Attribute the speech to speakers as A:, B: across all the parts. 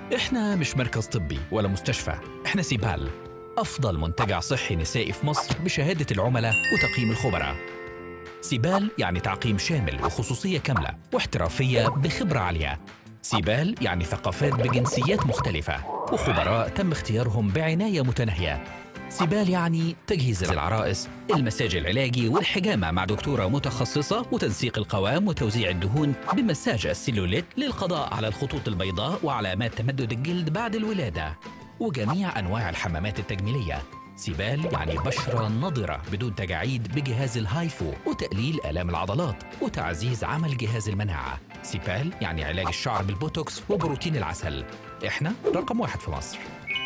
A: إحنا مش مركز طبي ولا مستشفى إحنا سيبال أفضل منتجع صحي نسائي في مصر بشهادة العملاء وتقييم الخبراء سيبال يعني تعقيم شامل وخصوصية كاملة واحترافية بخبرة عالية سيبال يعني ثقافات بجنسيات مختلفة وخبراء تم اختيارهم بعناية متناهية سيبال يعني تجهيز العرائس المساج العلاجي والحجامة مع دكتورة متخصصة وتنسيق القوام وتوزيع الدهون بمساج السيلوليت للقضاء على الخطوط البيضاء وعلامات تمدد الجلد بعد الولادة وجميع أنواع الحمامات التجميلية سيبال يعني بشرة نضرة بدون تجاعيد بجهاز الهايفو وتقليل آلام العضلات وتعزيز عمل جهاز المناعة سيبال يعني علاج الشعر بالبوتوكس وبروتين العسل احنا رقم واحد في مصر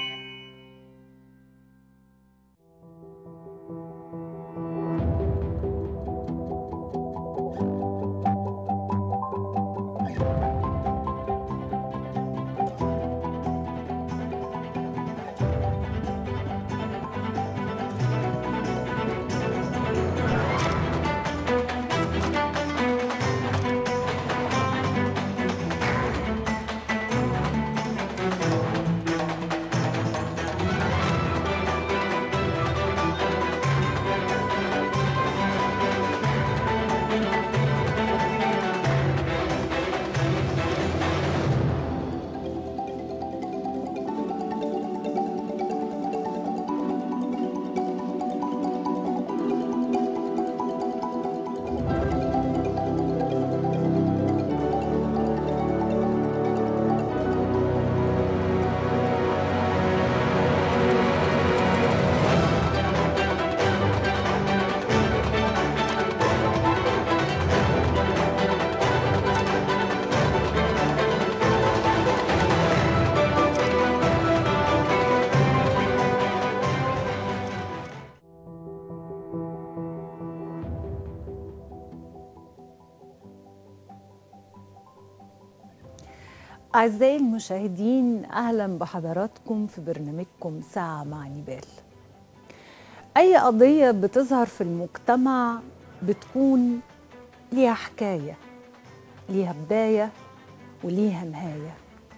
B: أعزائي المشاهدين أهلا بحضراتكم في برنامجكم ساعة مع نبال أي قضية بتظهر في المجتمع بتكون ليها حكاية ليها بداية وليها نهاية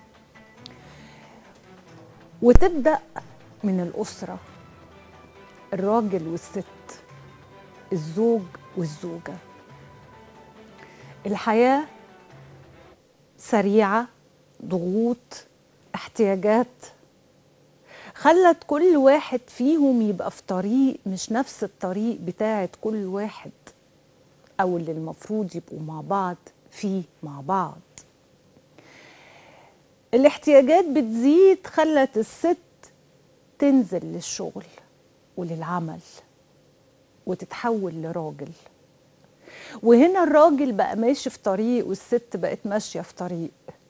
B: وتبدأ من الأسرة الراجل والست الزوج والزوجة الحياة سريعة ضغوط احتياجات خلت كل واحد فيهم يبقى في طريق مش نفس الطريق بتاعت كل واحد او اللي المفروض يبقوا مع بعض فيه مع بعض الاحتياجات بتزيد خلت الست تنزل للشغل وللعمل وتتحول لراجل وهنا الراجل بقى ماشي في طريق والست بقت ماشيه في طريق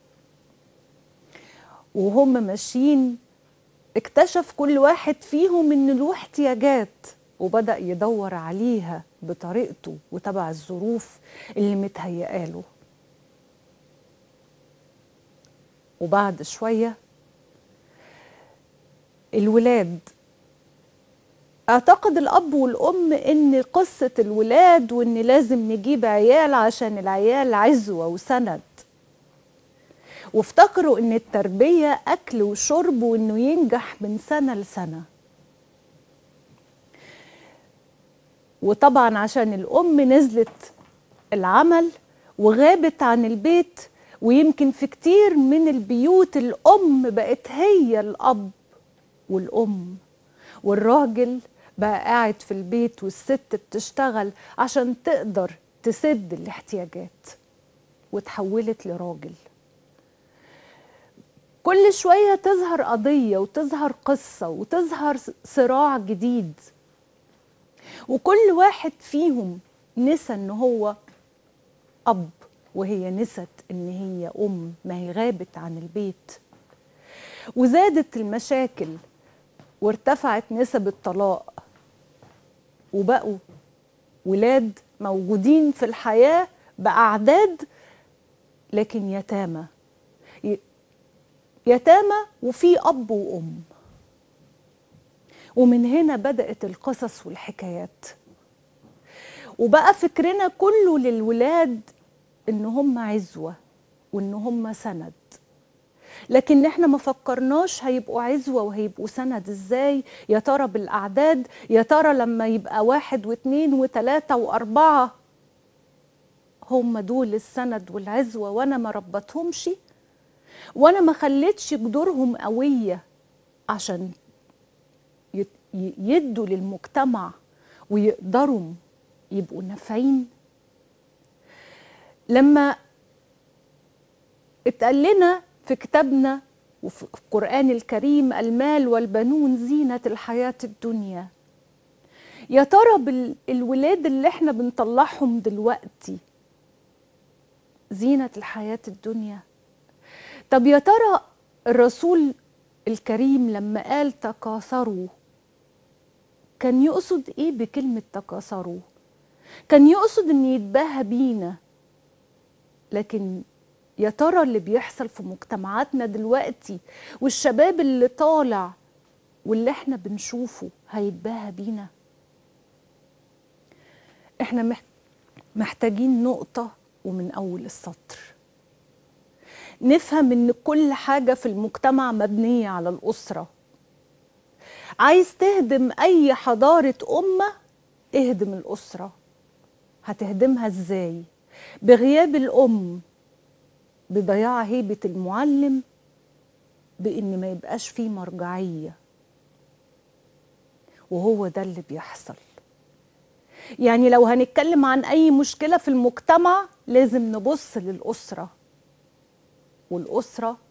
B: وهم ماشيين اكتشف كل واحد فيهم ان له احتياجات وبدا يدور عليها بطريقته وتبع الظروف اللي متهيئه له وبعد شويه الولاد اعتقد الاب والام ان قصه الولاد وان لازم نجيب عيال عشان العيال عزوه وسند وافتكروا ان التربيه اكل وشرب وانه ينجح من سنه لسنه وطبعا عشان الام نزلت العمل وغابت عن البيت ويمكن في كتير من البيوت الام بقت هي الاب والام والراجل بقى قاعد في البيت والست بتشتغل عشان تقدر تسد الاحتياجات وتحولت لراجل كل شوية تظهر قضية وتظهر قصة وتظهر صراع جديد وكل واحد فيهم نسى ان هو اب وهي نست ان هي ام ما هي غابت عن البيت وزادت المشاكل وارتفعت نسب الطلاق وبقوا ولاد موجودين في الحياة بأعداد لكن يتامى يتامى وفي أب وأم ومن هنا بدأت القصص والحكايات وبقى فكرنا كله للولاد إن هم عزوة وإن هم سند لكن احنا ما فكرناش هيبقوا عزوة وهيبقوا سند ازاي يا ترى بالأعداد يا ترى لما يبقى واحد واثنين وثلاثة وأربعة هم دول السند والعزوة وأنا ما ربتهمش وأنا ما خليتش جدورهم قوية عشان يت- ي- يدوا للمجتمع ويقدروا يبقوا نافعين لما اتقال لنا في كتابنا وفي القرآن الكريم المال والبنون زينة الحياة الدنيا يا ترى بال- الولاد اللي احنا بنطلعهم دلوقتي زينة الحياة الدنيا طب يا ترى الرسول الكريم لما قال تكاثروا كان يقصد ايه بكلمة تكاثروا كان يقصد ان يتباهى بينا لكن يا ترى اللي بيحصل في مجتمعاتنا دلوقتي والشباب اللي طالع واللي احنا بنشوفه هيتباهى بينا احنا مح- محتاجين نقطة ومن أول السطر نفهم ان كل حاجة في المجتمع مبنية على الأسرة عايز تهدم أي حضارة أمة اهدم الأسرة هتهدمها ازاي بغياب الأم بضياع هيبة المعلم بإن ما يبقاش فيه مرجعية وهو ده اللي بيحصل يعني لو هنتكلم عن أي مشكلة في المجتمع لازم نبص للأسرة والأسرة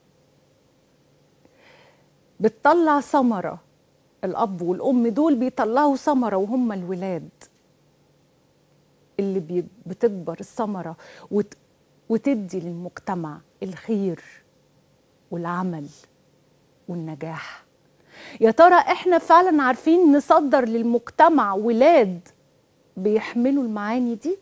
B: بتطلع ثمرة الأب والأم دول بيطلعوا ثمرة وهم الولاد اللي بي- بتكبر الثمرة وت... وتدي للمجتمع الخير والعمل والنجاح يا ترى احنا فعلا عارفين نصدر للمجتمع ولاد بيحملوا المعاني دي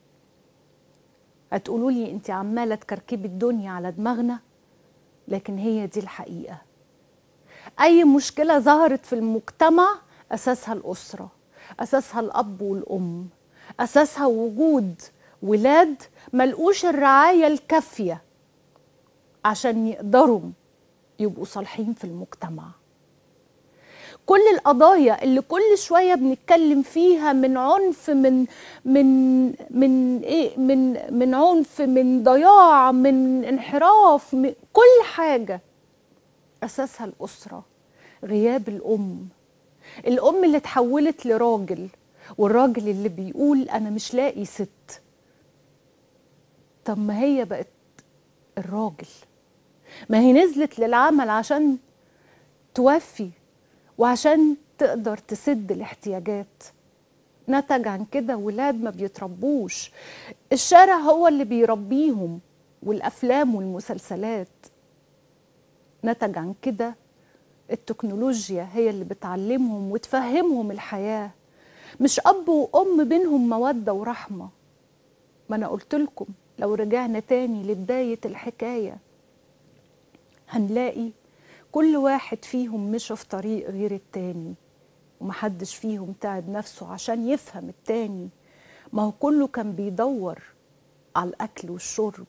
B: هتقولوا لي انت عماله تكركبي الدنيا على دماغنا لكن هي دي الحقيقه اي مشكله ظهرت في المجتمع اساسها الاسره اساسها الاب والام اساسها وجود ولاد ملقوش الرعايه الكافيه عشان يقدروا يبقوا صالحين في المجتمع كل القضايا اللي كل شويه بنتكلم فيها من عنف من من من ايه من من عنف من ضياع من انحراف من كل حاجه اساسها الاسره غياب الام الام اللي اتحولت لراجل والراجل اللي بيقول انا مش لاقي ست طب ما هي بقت الراجل ما هي نزلت للعمل عشان توفي وعشان تقدر تسد الاحتياجات نتج عن كده ولاد ما بيتربوش الشارع هو اللي بيربيهم والافلام والمسلسلات نتج عن كده التكنولوجيا هي اللي بتعلمهم وتفهمهم الحياه مش اب وام بينهم موده ورحمه ما انا قلت لكم لو رجعنا تاني لبدايه الحكايه هنلاقي كل واحد فيهم مشى في طريق غير التاني ومحدش فيهم تعب نفسه عشان يفهم التاني ما هو كله كان بيدور على الأكل والشرب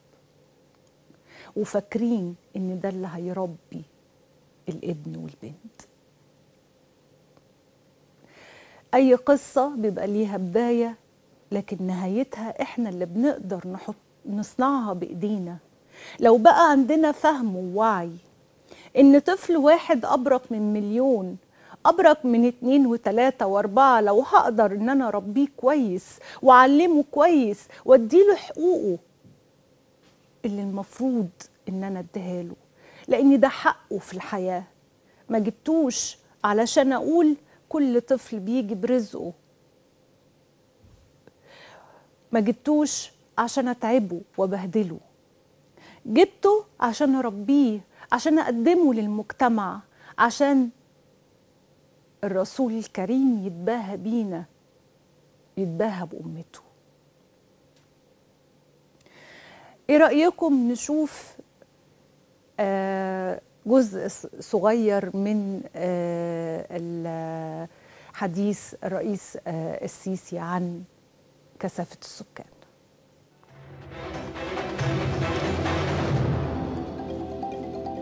B: وفاكرين إن ده اللي هيربي الابن والبنت أي قصة بيبقى ليها بداية لكن نهايتها إحنا اللي بنقدر نحط نصنعها بإيدينا لو بقى عندنا فهم ووعي ان طفل واحد ابرك من مليون ابرك من اتنين وتلاتة واربعة لو هقدر ان انا اربيه كويس واعلمه كويس واديله حقوقه اللي المفروض ان انا اديها له لان ده حقه في الحياة ما جبتوش علشان اقول كل طفل بيجي برزقه ما جبتوش عشان اتعبه وبهدله جبته عشان اربيه عشان اقدمه للمجتمع عشان الرسول الكريم يتباهى بينا يتباهى بامته ايه رايكم نشوف آه جزء صغير من آه حديث الرئيس آه السيسي عن كثافه السكان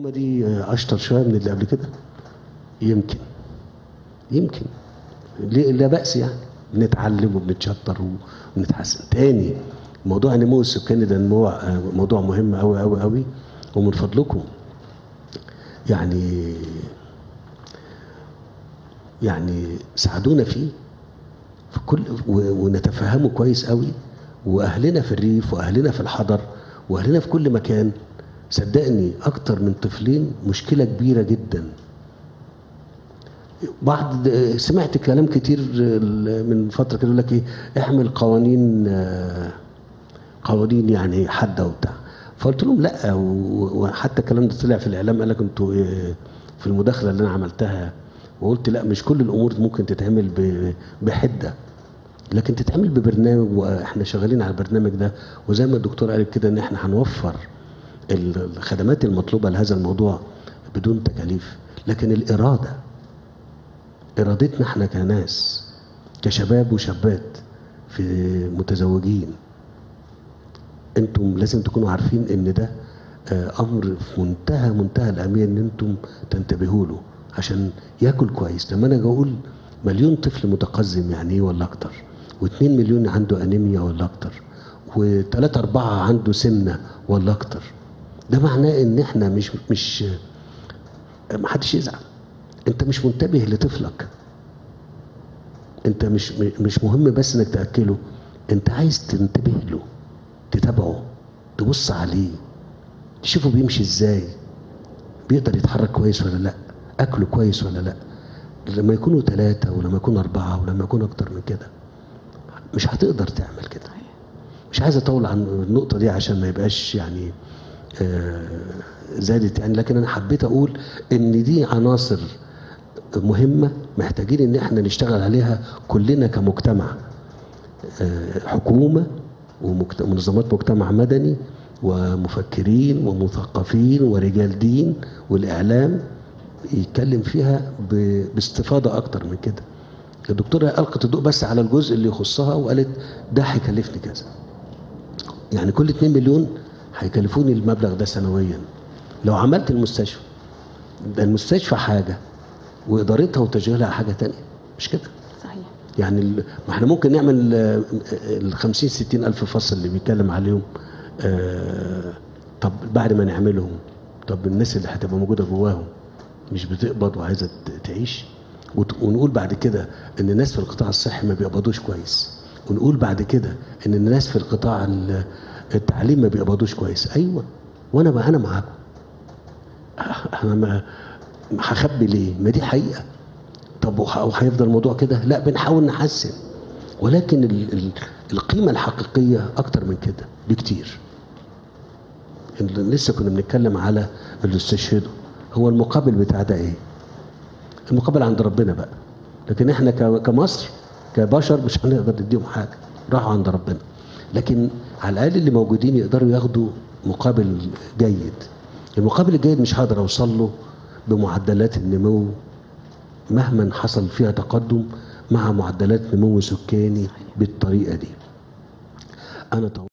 C: الحكومة دي أشطر شوية من اللي قبل كده يمكن يمكن ليه- لا بأس يعني بنتعلم وبنتشطر ونتحسن تاني موضوع النمو السكاني ده موضوع موضوع مهم أوي أوي أوي ومن فضلكم يعني يعني ساعدونا فيه في كل و- ونتفهمه كويس قوي واهلنا في الريف واهلنا في الحضر واهلنا في كل مكان صدقني اكتر من طفلين مشكله كبيره جدا بعض سمعت كلام كتير من فتره كده يقول لك ايه اعمل قوانين آه، قوانين يعني حاده وبتاع فقلت لهم لا و- وحتى الكلام ده طلع في الاعلام قال لك انتوا إيه في المداخله اللي انا عملتها وقلت لا مش كل الامور ممكن تتعمل ب- بحده لكن تتعمل ببرنامج واحنا شغالين على البرنامج ده وزي ما الدكتور قال كده ان احنا هنوفر ال- الخدمات المطلوبه لهذا الموضوع بدون تكاليف لكن الاراده ارادتنا احنا كناس كشباب وشابات في متزوجين انتم لازم تكونوا عارفين ان ده آه، امر في منتهى منتهى الاهميه ان انتم تنتبهوا له عشان ياكل كويس لما انا اجي اقول مليون طفل متقزم يعني ايه ولا اكتر و2 مليون عنده انيميا ولا اكتر و3 4 عنده سمنه ولا اكتر ده معناه ان احنا مش مش ما حدش يزعل انت مش منتبه لطفلك انت مش مش مهم بس انك تاكله انت عايز تنتبه له تتابعه تبص عليه تشوفه بيمشي ازاي بيقدر يتحرك كويس ولا لا اكله كويس ولا لا لما يكونوا ثلاثة ولما يكونوا أربعة ولما يكونوا أكتر من كده مش هتقدر تعمل كده مش عايز أطول عن النقطة دي عشان ما يبقاش يعني آه زادت يعني لكن أنا حبيت أقول إن دي عناصر مهمة محتاجين إن إحنا نشتغل عليها كلنا كمجتمع آه، حكومة ومجت- ومنظمات مجتمع مدني ومفكرين ومثقفين ورجال دين والإعلام يتكلم فيها ب- باستفاضة أكتر من كده الدكتورة ألقت الضوء بس على الجزء اللي يخصها وقالت ده هيكلفني كذا يعني كل 2 مليون هيكلفوني المبلغ ده سنويا لو عملت المستشفى ده المستشفى حاجة وإدارتها وتشغيلها حاجة تانية مش كده
B: صحيح
C: يعني ال- ما احنا ممكن نعمل آه، ال 50 60 الف فصل اللي بيتكلم عليهم آه، طب بعد ما نعملهم طب الناس اللي هتبقى موجوده جواهم مش بتقبض وعايزه ت- تعيش وت- ونقول بعد كده ان الناس في القطاع الصحي ما بيقبضوش كويس ونقول بعد كده ان الناس في القطاع ال- التعليم ما بيقبضوش كويس ايوه وانا بقى انا معاكم انا ما ما هخبي ليه ما دي حقيقه طب وه- وهيفضل الموضوع كده لا بنحاول نحسن ولكن ال ال القيمة الحقيقية أكتر من كده بكتير اللي لسه كنا بنتكلم على اللي استشهدوا هو المقابل بتاع ده ايه المقابل عند ربنا بقى لكن احنا ك- كمصر كبشر مش هنقدر نديهم حاجة راحوا عند ربنا لكن على الأقل اللي موجودين يقدروا ياخدوا مقابل جيد المقابل الجيد مش هقدر أوصل له بمعدلات النمو مهما حصل فيها تقدم مع معدلات نمو سكاني بالطريقة دي أنا